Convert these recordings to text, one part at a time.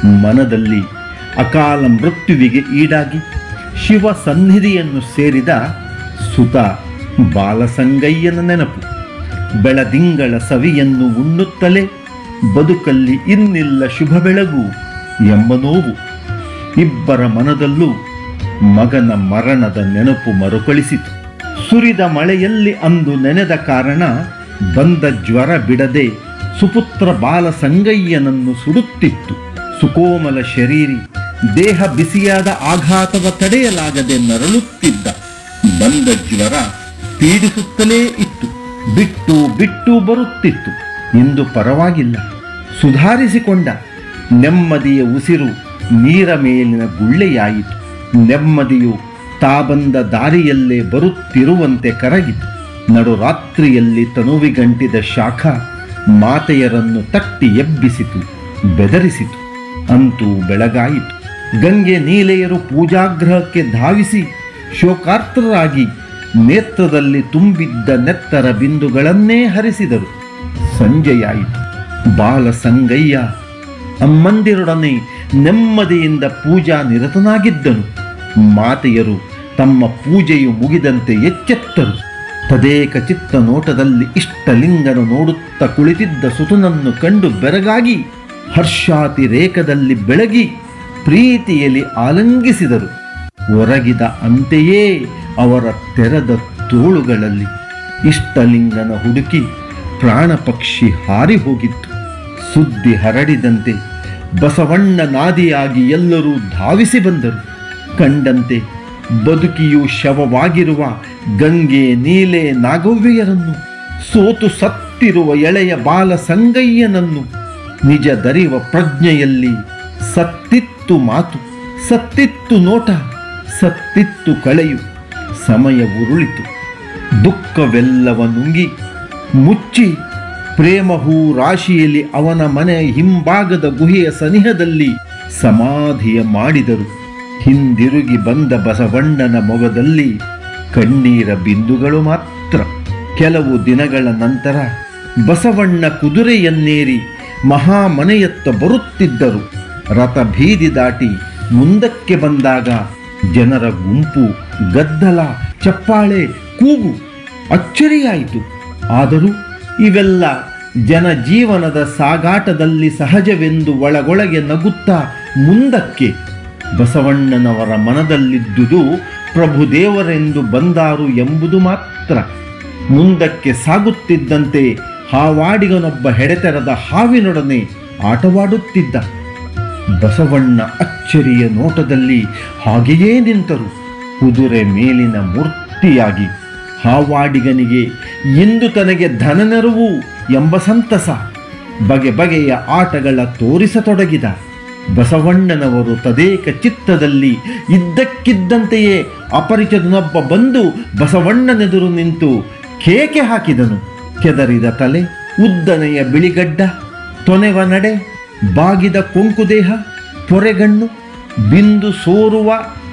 ಮನದಲ್ಲಿ ಅಕಾಲ ಮೃತ್ಯುವಿಗೆ ಈಡಾಗಿ ಶಿವ ಸನ್ನಿಧಿಯನ್ನು ಸೇರಿದ ಸುತ ಬಾಲಸಂಗಯ್ಯನ ನೆನಪು ಬೆಳದಿಂಗಳ ಸವಿಯನ್ನು ಉಣ್ಣುತ್ತಲೇ ಬದುಕಲ್ಲಿ ಇನ್ನಿಲ್ಲ ಶುಭ ಬೆಳಗು ಎಂಬ ನೋವು ಇಬ್ಬರ ಮನದಲ್ಲೂ ಮಗನ ಮರಣದ ನೆನಪು ಮರುಕಳಿಸಿತು ಸುರಿದ ಮಳೆಯಲ್ಲಿ ಅಂದು ನೆನೆದ ಕಾರಣ ಬಂದ ಜ್ವರ ಬಿಡದೆ ಸುಪುತ್ರ ಬಾಲ ಸಂಗಯ್ಯನನ್ನು ಸುಡುತ್ತಿತ್ತು ಸುಕೋಮಲ ಶರೀರಿ ದೇಹ ಬಿಸಿಯಾದ ಆಘಾತವ ತಡೆಯಲಾಗದೆ ನರಳುತ್ತಿದ್ದ ಬಂದ ಜ್ವರ ಪೀಡಿಸುತ್ತಲೇ ಇತ್ತು ಬಿಟ್ಟು ಬಿಟ್ಟು ಬರುತ್ತಿತ್ತು ಇಂದು ಪರವಾಗಿಲ್ಲ ಸುಧಾರಿಸಿಕೊಂಡ ನೆಮ್ಮದಿಯ ಉಸಿರು ನೀರ ಮೇಲಿನ ಗುಳ್ಳೆಯಾಯಿತು ನೆಮ್ಮದಿಯು ತಾ ಬಂದ ದಾರಿಯಲ್ಲೇ ಬರುತ್ತಿರುವಂತೆ ಕರಗಿತು ನಡುರಾತ್ರಿಯಲ್ಲಿ ತನುವಿಗಂಟಿದ ಶಾಖ ಮಾತೆಯರನ್ನು ತಟ್ಟಿ ಎಬ್ಬಿಸಿತು ಬೆದರಿಸಿತು ಅಂತೂ ಬೆಳಗಾಯಿತು ಗಂಗೆ ನೀಲೆಯರು ಪೂಜಾಗ್ರಹಕ್ಕೆ ಧಾವಿಸಿ ಶೋಕಾರ್ತರಾಗಿ ನೇತ್ರದಲ್ಲಿ ತುಂಬಿದ್ದ ನೆತ್ತರ ಬಿಂದುಗಳನ್ನೇ ಹರಿಸಿದರು ಸಂಜೆಯಾಯಿತು ಬಾಲ ಸಂಗಯ್ಯ ಅಮ್ಮಂದಿರೊಡನೆ ನೆಮ್ಮದಿಯಿಂದ ಪೂಜಾ ನಿರತನಾಗಿದ್ದನು ಮಾತೆಯರು ತಮ್ಮ ಪೂಜೆಯು ಮುಗಿದಂತೆ ಎಚ್ಚೆತ್ತರು ತದೇಕ ಚಿತ್ತ ನೋಟದಲ್ಲಿ ಇಷ್ಟಲಿಂಗನು ನೋಡುತ್ತಾ ಕುಳಿತಿದ್ದ ಸುತನನ್ನು ಕಂಡು ಬೆರಗಾಗಿ ಹರ್ಷಾತಿರೇಕದಲ್ಲಿ ಬೆಳಗಿ ಪ್ರೀತಿಯಲ್ಲಿ ಆಲಂಗಿಸಿದರು ಒರಗಿದ ಅಂತೆಯೇ ಅವರ ತೆರೆದ ತೋಳುಗಳಲ್ಲಿ ಇಷ್ಟಲಿಂಗನ ಹುಡುಕಿ ಪ್ರಾಣ ಪಕ್ಷಿ ಹಾರಿ ಹೋಗಿತ್ತು ಸುದ್ದಿ ಹರಡಿದಂತೆ ಬಸವಣ್ಣ ನಾದಿಯಾಗಿ ಎಲ್ಲರೂ ಧಾವಿಸಿ ಬಂದರು ಕಂಡಂತೆ ಬದುಕಿಯು ಶವವಾಗಿರುವ ಗಂಗೆ ನೀಲೆ ನಾಗವ್ಯರನ್ನು ಸೋತು ಸತ್ತಿರುವ ಎಳೆಯ ಬಾಲ ಸಂಗಯ್ಯನನ್ನು ನಿಜ ದರಿವ ಪ್ರಜ್ಞೆಯಲ್ಲಿ ಸತ್ತಿತ್ತು ಮಾತು ಸತ್ತಿತ್ತು ನೋಟ ಸತ್ತಿತ್ತು ಕಳೆಯು ಸಮಯ ಉರುಳಿತು ದುಃಖವೆಲ್ಲವ ನುಂಗಿ ಮುಚ್ಚಿ ಪ್ರೇಮ ಹೂ ರಾಶಿಯಲ್ಲಿ ಅವನ ಮನೆಯ ಹಿಂಭಾಗದ ಗುಹೆಯ ಸನಿಹದಲ್ಲಿ ಸಮಾಧಿಯ ಮಾಡಿದರು ಹಿಂದಿರುಗಿ ಬಂದ ಬಸವಣ್ಣನ ಮೊಗದಲ್ಲಿ ಕಣ್ಣೀರ ಬಿಂದುಗಳು ಮಾತ್ರ ಕೆಲವು ದಿನಗಳ ನಂತರ ಬಸವಣ್ಣ ಕುದುರೆಯನ್ನೇರಿ ಮಹಾಮನೆಯತ್ತ ಬರುತ್ತಿದ್ದರು ರಥ ಬೀದಿ ದಾಟಿ ಮುಂದಕ್ಕೆ ಬಂದಾಗ ಜನರ ಗುಂಪು ಗದ್ದಲ ಚಪ್ಪಾಳೆ ಕೂಗು ಅಚ್ಚರಿಯಾಯಿತು ಆದರೂ ಇವೆಲ್ಲ ಜನಜೀವನದ ಸಾಗಾಟದಲ್ಲಿ ಸಹಜವೆಂದು ಒಳಗೊಳಗೆ ನಗುತ್ತಾ ಮುಂದಕ್ಕೆ ಬಸವಣ್ಣನವರ ಮನದಲ್ಲಿದ್ದುದು ಪ್ರಭುದೇವರೆಂದು ಬಂದಾರು ಎಂಬುದು ಮಾತ್ರ ಮುಂದಕ್ಕೆ ಸಾಗುತ್ತಿದ್ದಂತೆ ಹಾವಾಡಿಗನೊಬ್ಬ ಹೆಡೆತೆರದ ಹಾವಿನೊಡನೆ ಆಟವಾಡುತ್ತಿದ್ದ ಬಸವಣ್ಣ ಅಚ್ಚರಿಯ ನೋಟದಲ್ಲಿ ಹಾಗೆಯೇ ನಿಂತರು ಕುದುರೆ ಮೇಲಿನ ಮೂರ್ತಿಯಾಗಿ ಹಾವಾಡಿಗನಿಗೆ ಇಂದು ತನಗೆ ಧನನೆರವು ಎಂಬ ಸಂತಸ ಬಗೆ ಬಗೆಯ ಆಟಗಳ ತೋರಿಸತೊಡಗಿದ ಬಸವಣ್ಣನವರು ತದೇಕ ಚಿತ್ತದಲ್ಲಿ ಇದ್ದಕ್ಕಿದ್ದಂತೆಯೇ ಅಪರಿಚಿತನೊಬ್ಬ ಬಂದು ಬಸವಣ್ಣನೆದುರು ನಿಂತು ಕೇಕೆ ಹಾಕಿದನು ಕೆದರಿದ ತಲೆ ಉದ್ದನೆಯ ಬಿಳಿಗಡ್ಡ ತೊನೆವ ನಡೆ ಬಾಗಿದ ಕೊಂಕುದೇಹ ಪೊರೆಗಣ್ಣು ಬಿಂದು ಸೋರುವ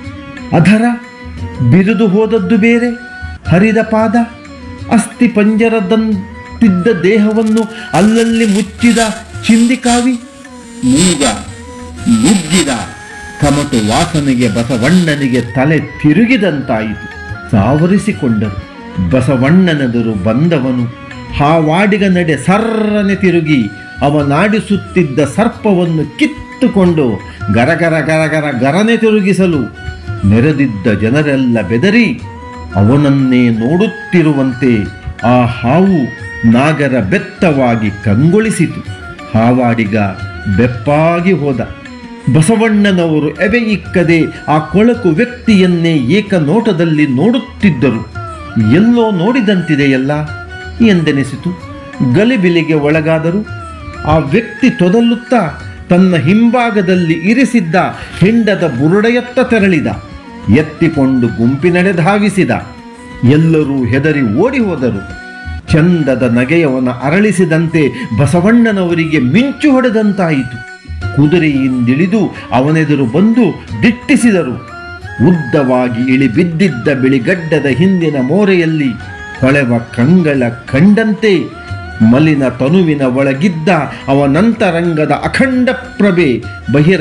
ಅಧರ ಬಿರಿದು ಹೋದದ್ದು ಬೇರೆ ಹರಿದ ಪಾದ ಅಸ್ಥಿ ಪಂಜರದಂತಿದ್ದ ದೇಹವನ್ನು ಅಲ್ಲಲ್ಲಿ ಮುಚ್ಚಿದ ಚಿಂದಿಕಾವಿ ಮೂಗ ನುಗ್ಗಿದ ಕಮಟು ವಾಸನೆಗೆ ಬಸವಣ್ಣನಿಗೆ ತಲೆ ತಿರುಗಿದಂತಾಯಿತು ಸಾವರಿಸಿಕೊಂಡರು ಬಸವಣ್ಣನೆದುರು ಬಂದವನು ಹಾವಾಡಿಗ ನಡೆ ಸರ್ರನೆ ತಿರುಗಿ ಅವನಾಡಿಸುತ್ತಿದ್ದ ಸರ್ಪವನ್ನು ಕಿತ್ತುಕೊಂಡು ಗರಗರ ಗರಗರ ಗರನೆ ತಿರುಗಿಸಲು ನೆರೆದಿದ್ದ ಜನರೆಲ್ಲ ಬೆದರಿ ಅವನನ್ನೇ ನೋಡುತ್ತಿರುವಂತೆ ಆ ಹಾವು ನಾಗರ ಬೆತ್ತವಾಗಿ ಕಂಗೊಳಿಸಿತು ಹಾವಾಡಿಗ ಬೆಪ್ಪಾಗಿ ಹೋದ ಬಸವಣ್ಣನವರು ಎವೆಯಿಕ್ಕದೆ ಆ ಕೊಳಕು ವ್ಯಕ್ತಿಯನ್ನೇ ಏಕನೋಟದಲ್ಲಿ ನೋಡುತ್ತಿದ್ದರು ಎಲ್ಲೋ ನೋಡಿದಂತಿದೆಯಲ್ಲ ಎಂದೆನಿಸಿತು ಗಲಿಬಿಲಿಗೆ ಒಳಗಾದರು ಆ ವ್ಯಕ್ತಿ ತೊದಲುತ್ತಾ ತನ್ನ ಹಿಂಭಾಗದಲ್ಲಿ ಇರಿಸಿದ್ದ ಹೆಂಡದ ಬುರುಡೆಯತ್ತ ತೆರಳಿದ ಎತ್ತಿಕೊಂಡು ಗುಂಪಿನಡೆ ಧಾವಿಸಿದ ಎಲ್ಲರೂ ಹೆದರಿ ಓಡಿ ಹೋದರು ಚಂದದ ನಗೆಯವನ ಅರಳಿಸಿದಂತೆ ಬಸವಣ್ಣನವರಿಗೆ ಮಿಂಚು ಹೊಡೆದಂತಾಯಿತು ಕುದುರೆಯಿಂದಿಳಿದು ಅವನೆದುರು ಬಂದು ದಿಟ್ಟಿಸಿದರು ಉದ್ದವಾಗಿ ಇಳಿ ಬಿದ್ದಿದ್ದ ಬಿಳಿಗಡ್ಡದ ಹಿಂದಿನ ಮೋರೆಯಲ್ಲಿ ಹೊಳೆವ ಕಂಗಳ ಕಂಡಂತೆ ಮಲಿನ ತನುವಿನ ಒಳಗಿದ್ದ ಅವನಂತರಂಗದ ಅಖಂಡ ಪ್ರಭೆ ಬಹಿರ